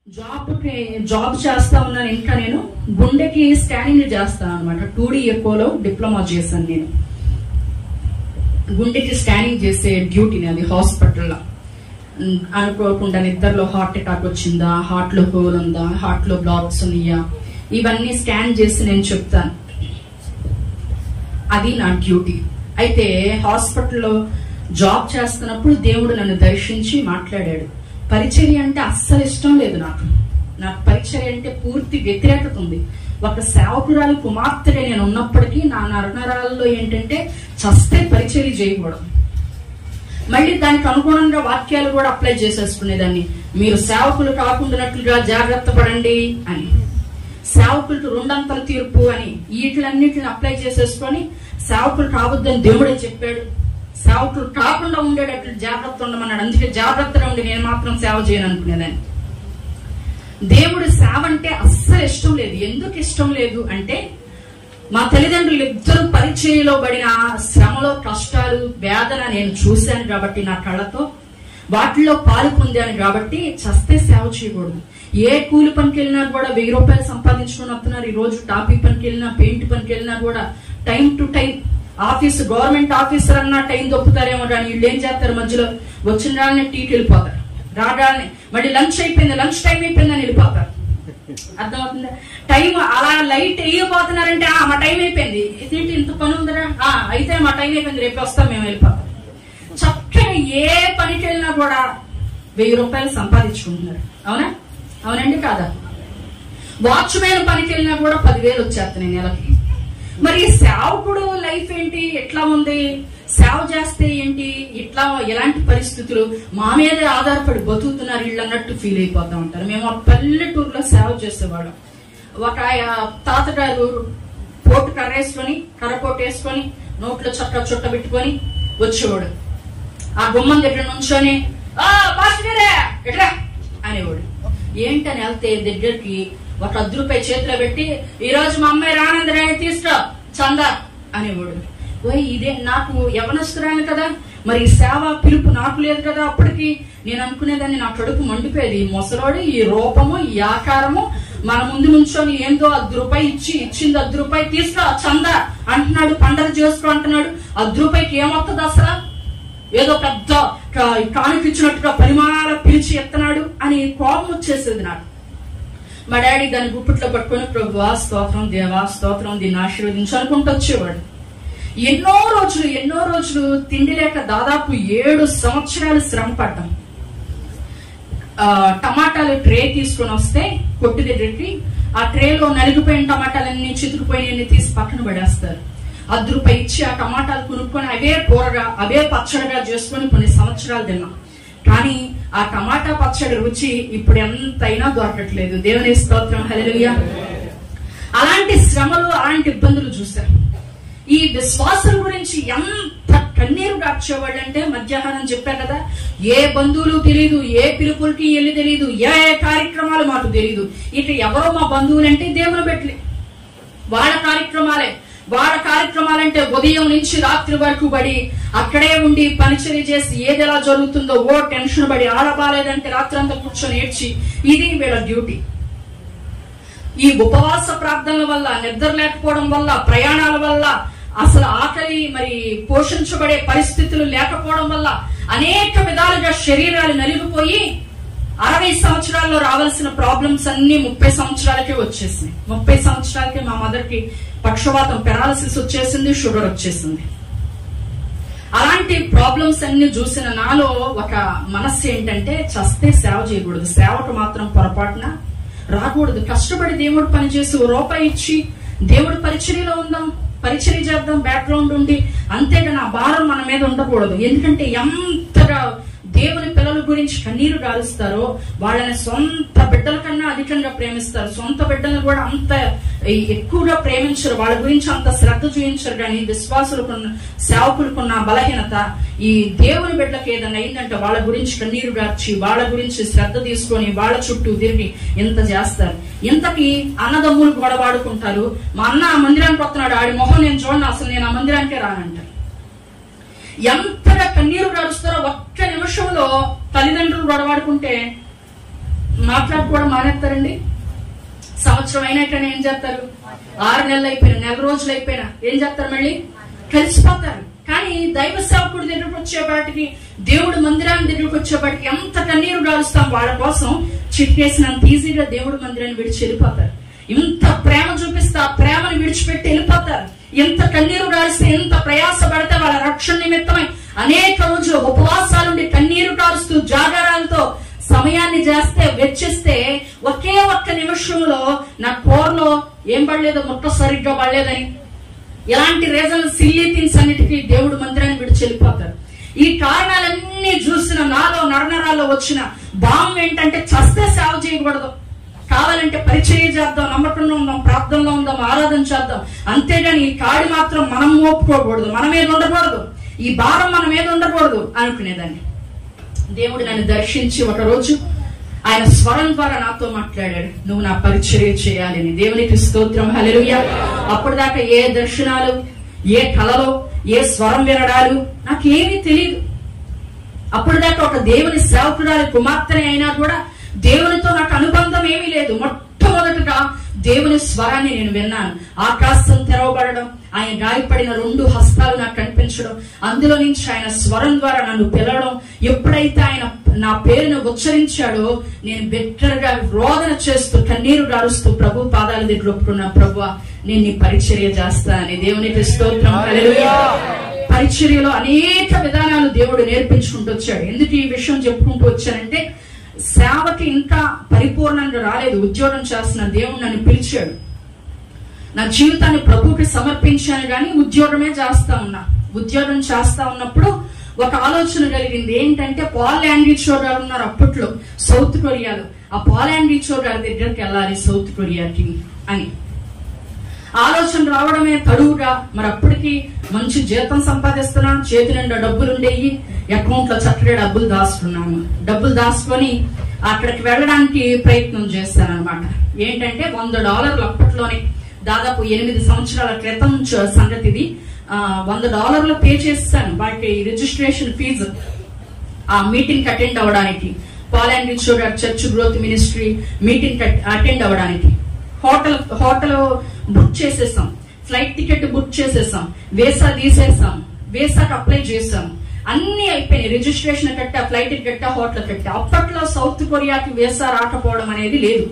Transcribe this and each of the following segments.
job job చేస్తా ఉన్నాను ఇంకా నేను గుండెకి స్కానింగ్ చేస్తాను అనమాట టూ డి ఎకోలో డిప్లొమా చేశాను నేను గుండెకి స్కానింగ్ చేసే డ్యూటీని అది హాస్పిటల్లో ఉమ్, అనుకోకుండా నిద్రలో హార్ట్ అటాక్ వచ్చిందా హార్ట్ లో హోల్ ఉందా హార్ట్ లో బ్లాక్స్ ఉన్నాయా ఇవన్నీ స్కాన్ చేసి నేను చెప్తాను అది నా డ్యూటీ అయితే హాస్పిటల్లో జాబ్ చేస్తున్నప్పుడు దేవుడు నన్ను దర్శించి మాట్లాడాడు పరిచర్య అంటే అస్సలు ఇష్టం లేదు నాకు నాకు పరిచర్య అంటే పూర్తి వ్యతిరేకత ఉంది ఒక సేవకురాలు కుమార్తెగా నేను ఉన్నప్పటికీ నా నరనరాల్లో ఏంటంటే చస్తే పరిచర్య చేయకూడదు మళ్ళీ దానికి అనుగుణంగా వాక్యాలు కూడా అప్లై చేసేసుకునేదాన్ని మీరు సేవకులు కాకుండానట్లుగా జాగ్రత్త పడండి అని సేవకులకు రెండంతల తీర్పు అని వీటిలన్నిటిని అప్లై చేసేసుకొని సేవకులు కావద్దని దేవుడే చెప్పాడు సేవకులు కాకుండా ఉండేటట్లు జాగ్రత్త ఉండమన్నాడు అందుకే జాగ్రత్తగా ఉండి నేను మాత్రం సేవ చేయను అనుకునేదాన్ని దేవుడు సేవ అంటే అస్సలు ఇష్టం లేదు ఎందుకు ఇష్టం లేదు అంటే మా తల్లిదండ్రులు ఇద్దరు పరిచయలో పడిన శ్రమలో కష్టాలు వేదన నేను చూశాను కాబట్టి నా కళ్ళతో వాటిలో పాలు పొందాను కాబట్టి చస్తే సేవ చేయకూడదు ఏ కూలి పనికి వెళ్ళినా కూడా వెయ్యి రూపాయలు సంపాదించుకొని వస్తున్నారు ఈ రోజు టాపిక్ పనికి వెళ్ళినా పెయింట్ పనికి వెళ్ళినా కూడా time to time office government officer అన్నా టైం దొప్పుతారేమో కానీ వీళ్ళు ఏం చేస్తారు మధ్యలో వచ్చిన రాగానే టీకి వెళ్ళిపోతారు రాగానే మళ్ళీ లంచ్ అయిపోయింది లంచ్ టైం అయిపోయిందని వెళ్ళిపోతారు అర్థమవుతుందా టైం అలా లైట్ వేయబోతున్నారంటే ఆ మా టైం అయిపోయింది ఇదేంటి ఇంత పని ఉందరా ఆ అయితే మా టైం అయిపోయింది రేపు వస్తాం మేము వెళ్ళిపోతాం చక్కగా ఏ పనికి వెళ్ళినా కూడా వెయ్యి రూపాయలు సంపాదించుకుంటున్నారు అవునా అవునండి కాదా వాచ్మెన్ పనికి వెళ్ళినా కూడా పదివేలు వచ్చేస్తున్నాయి నెలకి మరి సేవకుడు లైఫ్ ఏంటి ఎట్లా ఉంది సేవ చేస్తే ఏంటి ఇట్లా ఎలాంటి పరిస్థితులు మా మీదే ఆధారపడి బతుకుతున్నారు వీళ్ళు అన్నట్టు ఫీల్ అయిపోతా ఉంటారు మేము ఆ పల్లెటూరులో సేవ చేసేవాళ్ళం ఒక ఆయన తాతగారు పోటు కర్ర వేసుకొని కర్ర పోటు వేసుకొని నోట్లో చక్క చుట్ట పెట్టుకొని వచ్చేవాడు ఆ గుమ్మం దగ్గర నుంచొని ఆ పాస్టర్ గారే ఎట్లా అనేవాడు ఏంటని వెళ్తే దగ్గరికి ఒక అర్ధ రూపాయి చేతిలో పెట్టి ఈ రోజు మా అమ్మాయి రానందరాన్ని తీసుకురా చందా అనేవాడు ఓయ్ ఇదే నాకు యవనస్తురాలు కదా మరి ఈ సేవ పిలుపు నాకు లేదు కదా అప్పటికి నేను అనుకునేదాన్ని నా కడుపు మండిపోయేది ఈ మొసలోడు ఈ రూపము ఈ ఆకారము మన ముందు నుంచొని ఏందో అర్ధ రూపాయి ఇచ్చి ఇచ్చింది అర్ధ రూపాయి తీసుకురా చందా అంటున్నాడు పండగ చేసుకో అంటున్నాడు అర్ధ రూపాయికి ఏమొస్తుంది అసలు ఏదో పెద్ద కా- కానుక ఇచ్చినట్టుగా పరిమాణ పిలిచి ఎత్తనాడు అని కోపం వచ్చేసేది నాకు మా డాడీ దాన్ని గుప్పిట్లో పట్టుకొని ప్రభువా స్తోత్రం దేవా స్తోత్రం దీన్ని ఆశీర్వదించు అనుకుంటూ వచ్చేవాడు ఎన్నో రోజులు ఎన్నో రోజులు తిండి లేక దాదాపు ఏడు సంవత్సరాలు శ్రమ పడ్డాం ఆ, టమాటాలు ట్రే తీసుకొని వస్తే కొట్టు దగ్గరికి ఆ ట్రేలో నలిగిపోయిన టమాటాలన్నీ చితుకుపోయినన్ని తీసి పక్కన పడేస్తారు అర్ధ రూపాయి ఇచ్చి ఆ టమాటాలు కొనుక్కొని అవే కూరగా అవే పచ్చడిగా చేసుకొని కొన్ని సంవత్సరాలు తిన్నాం కానీ ఆ టమాటా పచ్చడి రుచి ఇప్పుడు ఎంతైనా దొరకట్లేదు దేవుని స్తోత్రం హల్లెలూయా అలాంటి శ్రమలు అలాంటి ఇబ్బందులు చూశారు ఈ విశ్వాసం గురించి ఎంత కన్నీరు గార్చేవాళ్ళు అంటే మధ్యాహ్నం చెప్పారు కదా ఏ బంధువులు తెలియదు ఏ పిలుపులకి వెళ్ళి తెలియదు ఏ ఏ కార్యక్రమాలు మాకు తెలియదు ఇక ఎవరో మా బంధువులు అంటే దేవుని పెట్టలే వాళ్ళ కార్యక్రమాలే వాళ్ళ కార్యక్రమాలంటే ఉదయం నుంచి రాత్రి వరకు పడి అక్కడే ఉండి పనిచర్య చేసి ఏది ఎలా జరుగుతుందో ఓ టెన్షన్ పడి ఆడబాలేదంటే రాత్రి అంతా కూర్చొని ఏడ్చి ఇది వీళ్ళ డ్యూటీ ఈ ఉపవాస ప్రార్థనల వల్ల నిద్ర లేకపోవడం వల్ల ప్రయాణాల వల్ల అసలు ఆకలి మరి పోషించబడే పరిస్థితులు లేకపోవడం వల్ల అనేక విధాలుగా శరీరాలు నలిగిపోయి అరవై సంవత్సరాల్లో రావాల్సిన ప్రాబ్లమ్స్ అన్ని ముప్పై సంవత్సరాలకే వచ్చేసింది ముప్పై సంవత్సరాలకే మా మదర్ కి పక్షవాతం పెరాలసిస్ వచ్చేసింది షుగర్ వచ్చేసింది అలాంటి ప్రాబ్లమ్స్ అన్ని చూసిన నాలో ఒక మనస్సు ఏంటంటే చస్తే సేవ చేయకూడదు సేవకు మాత్రం పొరపాటున రాకూడదు కష్టపడి దేవుడు పనిచేసి ఓ రూపాయి ఇచ్చి దేవుడు పరిచర్యలో ఉందాం పరిచర్య చేద్దాం బ్యాక్గ్రౌండ్ ఉండి అంతేగాని ఆ భారం మన మీద ఉండకూడదు ఎందుకంటే ఎంతగా దేవుని పిల్లల గురించి కన్నీరు గాలుస్తారో వాళ్ళని సొంత బిడ్డల కన్నా అధికంగా ప్రేమిస్తారు సొంత బిడ్డలను కూడా అంత ఎక్కువగా ప్రేమించరు వాళ్ళ గురించి అంత శ్రద్ధ చూపించరు కానీ విశ్వాసులకున్న సేవకులకున్న బలహీనత ఈ దేవుని బిడ్డలకు ఏదైనా అయిందంటే వాళ్ళ గురించి కన్నీరు గార్చి వాళ్ళ గురించి శ్రద్ధ తీసుకొని వాళ్ళ చుట్టూ తిరిగి ఇంత చేస్తారు ఇంతకి అన్నదమ్ములు గొడవాడుకుంటారు మా అన్న ఆ మందిరానికి వస్తున్నాడు ఆడి మొహం నేను చూడను అసలు నేను ఆ మందిరానికే రానంటారు ఎంతగా కన్నీరు గారుస్తారో ఒక్క నిమిషంలో తల్లిదండ్రులు గొడవాడుకుంటే మాట్లాడుకోవడం మానేస్తారండి సంవత్సరం అయినాకనే ఏం చేస్తారు ఆరు నెలలు అయిపోయినా నెల రోజులు అయిపోయినా ఏం చేస్తారు మళ్ళీ కలిసిపోతారు కానీ దైవ సేవకుడి దగ్గరకు వచ్చేపాటికి దేవుడు మందిరాన్ని దగ్గరకు వచ్చేపాటికి ఎంత కన్నీరు గాలుస్తాం వాళ్ళ కోసం చిట్టేసినంత ఈజీగా దేవుడు మందిరాన్ని విడిచి వెళ్ళిపోతారు ఇంత ప్రేమ చూపిస్తే ఆ ప్రేమను విడిచిపెట్టి వెళ్ళిపోతారు ఎంత కన్నీరు గాలిస్తే ఎంత ప్రయాస పడితే వాళ్ళ రక్షణ నిమిత్తమై అనేక రోజులు ఉపవాసాలుండి కన్నీరు కారుస్తూ జాగారాలతో సమయాన్ని చేస్తే వెచ్చిస్తే ఒకే ఒక్క నిమిషంలో నా కూరలో ఏం పడలేదు ముట్ట సరిగ్గా పడలేదని ఇలాంటి రీజన్ సిల్లీ థింగ్స్ అన్నిటికీ దేవుడు మందిరాన్ని విడిచి వెళ్ళిపోతారు ఈ కారణాలన్నీ చూసిన నాలో నరనరాల్లో వచ్చిన భావం ఏంటంటే చస్తే సేవ చేయకూడదు కావాలంటే పరిచయం చేద్దాం నమ్మకంలో ఉందాం ప్రార్థనలో ఉందాం ఆరాధన చేద్దాం అంతేగాని ఈ కాడి మాత్రం మనం మోపుకోకూడదు మన మీద ఉండకూడదు ఈ భారం మన మీద ఉండకూడదు అనుకునేదాన్ని దేవుడు నన్ను దర్శించి ఒక రోజు ఆయన స్వరం ద్వారా నాతో మాట్లాడాడు నువ్వు నా పరిచర్య చేయాలని దేవునికి స్తోత్రం హల్లెలూయా అప్పుడు దాకా ఏ దర్శనాలు ఏ కళలో ఏ స్వరం వినడాలు నాకేమీ తెలియదు అప్పుడు దాకా ఒక దేవుని సేవకురాలి కుమార్తెనే అయినా కూడా దేవునితో నాకు అనుబంధం ఏమీ లేదు మొట్టమొదటిగా దేవుని స్వరాన్ని నేను విన్నాను ఆకాశం తెరవబడడం ఆయన గాయపడిన రెండు హస్తాలు నాకు కనిపించడం అందులో నుంచి ఆయన స్వరం ద్వారా నన్ను పిలవడం ఎప్పుడైతే ఆయన నా పేరును ఉచ్చరించాడో నేను బిట్టరగా రోదన చేస్తూ కన్నీరు గారుస్తూ ప్రభు పాదాల దగ్గర ఒప్పుకున్నా ప్రభు నేను నీ పరిచర్య చేస్తానని దేవునికి స్తోత్రం హల్లెలూయా పరిచర్యలో అనేక విధానాలు దేవుడు నేర్పించుకుంటూ వచ్చాడు ఎందుకు ఈ విషయం చెప్పుకుంటూ వచ్చానంటే సేవకి ఇంకా పరిపూర్ణంగా రాలేదు ఉద్యోగం చేస్తున్న దేవుడు నన్ను పిలిచాడు నా జీవితాన్ని ప్రభుకి సమర్పించాను కానీ ఉద్యోగమే చేస్తా ఉన్నా ఉద్యోగం చేస్తా ఉన్నప్పుడు ఒక ఆలోచన కలిగింది ఏంటంటే పాల్ యాండ్రిచో గారు ఉన్నారు అప్పట్లో సౌత్ కొరియాలో ఆ పాల్ యాండ్రిచో గారి దగ్గరికి వెళ్ళాలి సౌత్ కొరియాకి అని ఆలోచన రావడమే తడువుగా మరి అప్పటికి మంచి జీతం సంపాదిస్తున్నాను చేతి నిండా డబ్బులు ఉండేవి అకౌంట్ లో చక్కగా డబ్బులు దాచుకున్నాను డబ్బులు దాచుకొని అక్కడికి వెళ్ళడానికి ప్రయత్నం చేస్తాను అనమాట ఏంటంటే వంద డాలర్లు అప్పట్లోనే దాదాపు ఎనిమిది సంవత్సరాల క్రితం చ- సంగతి ఇది ఆ, వంద డాలర్లు పే చేస్తాను వాటి రిజిస్ట్రేషన్ ఫీజు ఆ మీటింగ్ అటెండ్ అవ్వడానికి పాల్ అండ్ రిచో గారి church growth ministry meeting attend అవ్వడానికి హోటల్ హోటల్ బుక్ చేసేసాం ఫ్లైట్ టికెట్ బుక్ చేసేసాం వీసా తీసేసాం వీసాకి అప్లై చేసాం అన్ని అయిపోయినాయి రిజిస్ట్రేషన్ కట్ట ఫ్లైట్ కట్ట హోటల్ కట్ట అప్పట్లో సౌత్ కొరియాకి వీసా రాకపోవడం అనేది లేదు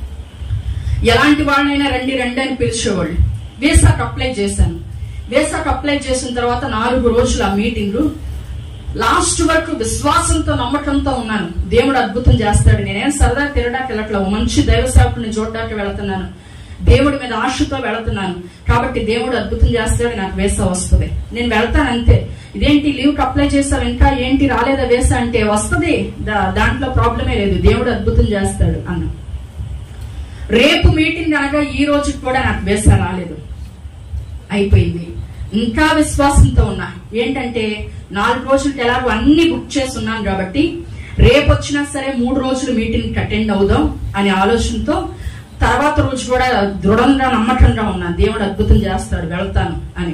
ఎలాంటి వాళ్ళైనా రండి రండి అని పిలిచేవాళ్ళు వీసాకి అప్లై చేశాను వీసాకి అప్లై చేసిన తర్వాత నాలుగు రోజులు ఆ మీటింగ్ లాస్ట్ వరకు విశ్వాసంతో నమ్మకంతో ఉన్నాను దేవుడు అద్భుతం చేస్తాడు నేనేం సరదా తిరగడానికి వెళ్ళట్లా ఓ మంచి దైవ సేవకుని చూడడానికి వెళుతున్నాను దేవుడి మీద ఆశతో వెళుతున్నాను కాబట్టి దేవుడు అద్భుతం చేస్తాడు నాకు వేసా వస్తుంది నేను వెళ్తాను అంతే ఇదేంటి లీవ్ అప్లై చేస్తావు ఇంకా ఏంటి రాలేదా వేసా అంటే వస్తుంది దా- దాంట్లో ప్రాబ్లమే లేదు దేవుడు అద్భుతం చేస్తాడు అన్నా రేపు మీటింగ్ అనగా ఈ రోజు కూడా నాకు వేసా రాలేదు అయిపోయింది ఇంకా విశ్వాసంతో ఉన్నా ఏంటంటే నాలుగు రోజులకి ఎలాగో అన్ని బుక్ చేసి ఉన్నాను కాబట్టి రేపు వచ్చినా సరే మూడు రోజులు మీటింగ్ అటెండ్ అవుదాం అనే ఆలోచనతో తర్వాత రోజు కూడా దృఢంగా నమ్మకంగా ఉన్నాను దేవుడు అద్భుతం చేస్తాడు వెళ్తాను అని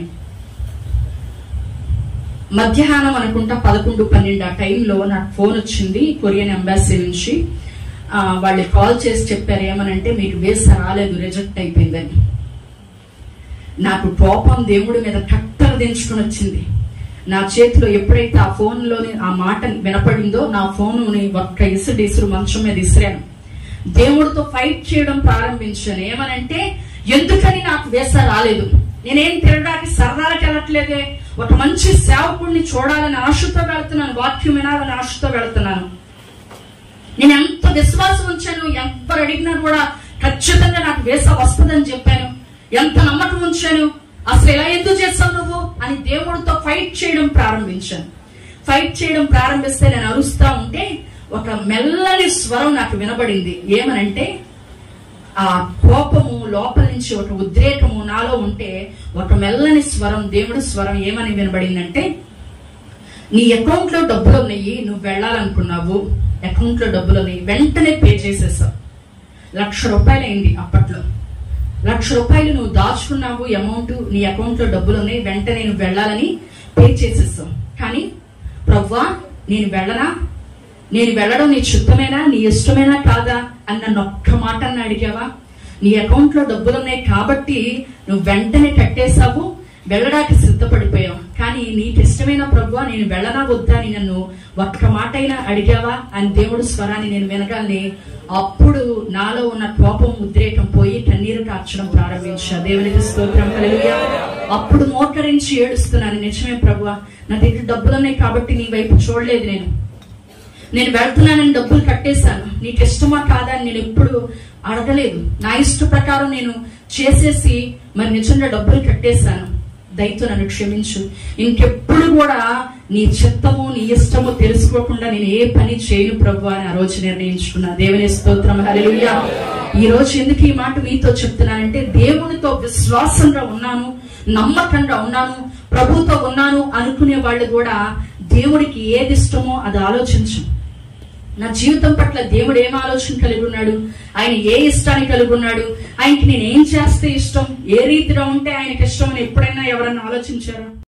మధ్యాహ్నం అనుకుంటా పదకొండు పన్నెండు ఆ టైంలో నాకు ఫోన్ వచ్చింది కొరియన్ ఎంబాసీ నుంచి ఆ, వాళ్ళు కాల్ చేసి చెప్పారు ఏమనంటే మీకు వేసా రాలేదు రిజెక్ట్ అయిపోయిందని నాకు కోపం దేవుడి మీద కట్టలు దించుకుని వచ్చింది నా చేతిలో ఎప్పుడైతే ఆ ఫోన్ లోని ఆ మాట వినపడిందో నా ఫోన్ ఒక్క ఇసుడు ఇసురు మంచం మీద ఇసిరాను దేవుడితో ఫైట్ చేయడం ప్రారంభించాను ఏమనంటే ఎందుకని నాకు వేసా రాలేదు నేనేం తిరగడానికి సరదాలకు వెళ్ళట్లేదే ఒక మంచి సేవకుడిని చూడాలని ఆశతో వెళ్తున్నాను వాక్యం వినాలని ఆశతో వెళ్తున్నాను నేను ఎంత విశ్వాసం ఉంచాను ఎవరు అడిగినా కూడా ఖచ్చితంగా నాకు వేసా వస్తుందని చెప్పాను ఎంత నమ్మకం ఉంచాను అసలు ఎలా ఎందుకు చేస్తావు నువ్వు అని దేవుడితో ఫైట్ చేయడం ప్రారంభించాను ఫైట్ చేయడం ప్రారంభిస్తే నేను అరుస్తా ఉంటే ఒక మెల్లని స్వరం నాకు వినబడింది ఏమనంటే ఆ కోపము లోపల నుంచి ఒక ఉద్రేకము నాలో ఉంటే ఒక మెల్లని స్వరం దేవుడి స్వరం ఏమని వినబడిందంటే నీ అకౌంట్ లో డబ్బులు ఉన్నాయి నువ్వు వెళ్ళాలనుకున్నావు అకౌంట్ లో డబ్బులు ఉన్నాయి వెంటనే పే చేసేసావు లక్ష రూపాయలు అయింది అప్పట్లో లక్ష రూపాయలు నువ్వు దాచుకున్నావు అమౌంట్ నీ అకౌంట్ లో డబ్బులు ఉన్నాయి వెంటనే నువ్వు వెళ్ళాలని పే చేసేసావు కానీ ప్రవ్వా నేను వెళ్ళనా నేను వెళ్ళడం నీ చిత్తమేనా నీ ఇష్టమేనా కాదా అని నన్ను ఒక్క మాట అన్న అడిగావా నీ అకౌంట్ లో డబ్బులు ఉన్నాయి కాబట్టి నువ్వు వెంటనే కట్టేశావు వెళ్ళడానికి సిద్ధపడిపోయావు కానీ నీకు ఇష్టమైన ప్రభు నేను వెళ్ళనా వద్దా అని నన్ను ఒక్క మాట అయినా అడిగావా అని దేవుడు స్వరాన్ని నేను వినగానే అప్పుడు నాలో ఉన్న కోపం ఉద్రేకం పోయి కన్నీరు కార్చడం ప్రారంభించా దేవునికి స్తోత్రం కలుగుయా అప్పుడు మోకరించి ఏడుస్తున్నాను నిజమే ప్రభు నా దగ్గర డబ్బులు ఉన్నాయి కాబట్టి నీ వైపు చూడలేదు నేను నేను వెళ్తున్నానని డబ్బులు కట్టేశాను నీకు ఇష్టమా కాదా అని నేను ఎప్పుడు అడగలేదు నా ఇష్ట ప్రకారం నేను చేసేసి మరి నిజంగా డబ్బులు కట్టేశాను దయతో నన్ను క్షమించు ఇంకెప్పుడు కూడా నీ చిత్తము నీ ఇష్టము తెలుసుకోకుండా నేను ఏ పని చేయను ప్రభు అని ఆ రోజు నిర్ణయించుకున్నా దేవుని స్తోత్రం హల్లెలూయా ఈ రోజు ఎందుకు ఈ మాట మీతో చెప్తున్నానంటే దేవునితో విశ్వాసంగా ఉన్నాను నమ్మకంగా ఉన్నాను ప్రభుతో ఉన్నాను అనుకునే వాళ్ళు కూడా దేవుడికి ఏది ఇష్టమో అది ఆలోచించు నా జీవితం పట్ల దేవుడు ఏం ఆలోచన కలిగి ఉన్నాడు ఆయన ఏ ఇష్టాన్ని కలిగి ఉన్నాడు ఆయనకి నేను ఏం చేస్తే ఇష్టం ఏ రీతిలో ఉంటే ఆయనకి ఇష్టం అని ఎప్పుడైనా ఎవరన్నా ఆలోచించారా